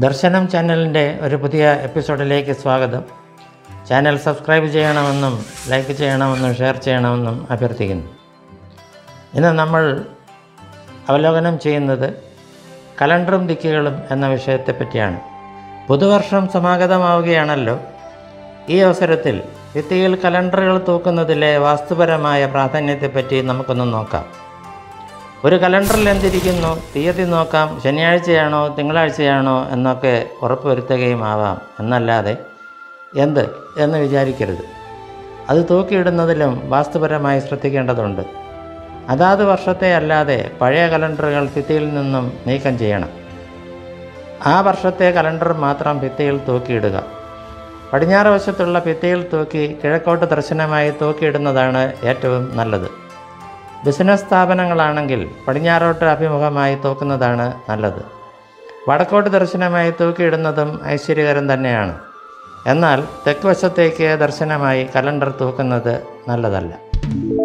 ദർശനം ചാനലിൻ്റെ ഒരു പുതിയ എപ്പിസോഡിലേക്ക് സ്വാഗതം ചാനൽ സബ്സ്ക്രൈബ് ചെയ്യണമെന്നും ലൈക്ക് ചെയ്യണമെന്നും ഷെയർ ചെയ്യണമെന്നും അഭ്യർത്ഥിക്കുന്നു ഇന്ന് നമ്മൾ അവലോകനം ചെയ്യുന്നത് കലണ്ടറും ദിക്കുകളും എന്ന വിഷയത്തെ പറ്റിയാണ് പുതുവർഷം സമാഗതമാവുകയാണല്ലോ ഈ അവസരത്തിൽ ഭിത്തിയിൽ കലണ്ടറുകൾ തൂക്കുന്നതിലെ വാസ്തുപരമായ പ്രാധാന്യത്തെപ്പറ്റി നമുക്കൊന്ന് നോക്കാം ഒരു കലണ്ടറിൽ എന്തിരിക്കുന്നു തീയതി നോക്കാം ശനിയാഴ്ചയാണോ തിങ്കളാഴ്ചയാണോ എന്നൊക്കെ ഉറപ്പുവരുത്തുകയും ആവാം എന്നല്ലാതെ എന്ത് എന്ന് വിചാരിക്കരുത് അത് തൂക്കിയിടുന്നതിലും വാസ്തുപരമായി ശ്രദ്ധിക്കേണ്ടതുണ്ട് അതാത് വർഷത്തെ അല്ലാതെ പഴയ കലണ്ടറുകൾ ഭിത്തിയിൽ നിന്നും നീക്കം ചെയ്യണം ആ വർഷത്തെ കലണ്ടർ മാത്രം ഭിത്തിയിൽ തൂക്കിയിടുക പടിഞ്ഞാറ് വശത്തുള്ള ഭിത്തിയിൽ തൂക്കി കിഴക്കോട്ട് ദർശനമായി തൂക്കിയിടുന്നതാണ് ഏറ്റവും നല്ലത് ബിസിനസ് സ്ഥാപനങ്ങളാണെങ്കിൽ പടിഞ്ഞാറോട്ട് അഭിമുഖമായി തൂക്കുന്നതാണ് നല്ലത് വടക്കോട്ട് ദർശനമായി തൂക്കിയിടുന്നതും ഐശ്വര്യകരം തന്നെയാണ് എന്നാൽ തെക്ക് വശത്തേക്ക് ദർശനമായി കലണ്ടർ തൂക്കുന്നത് നല്ലതല്ല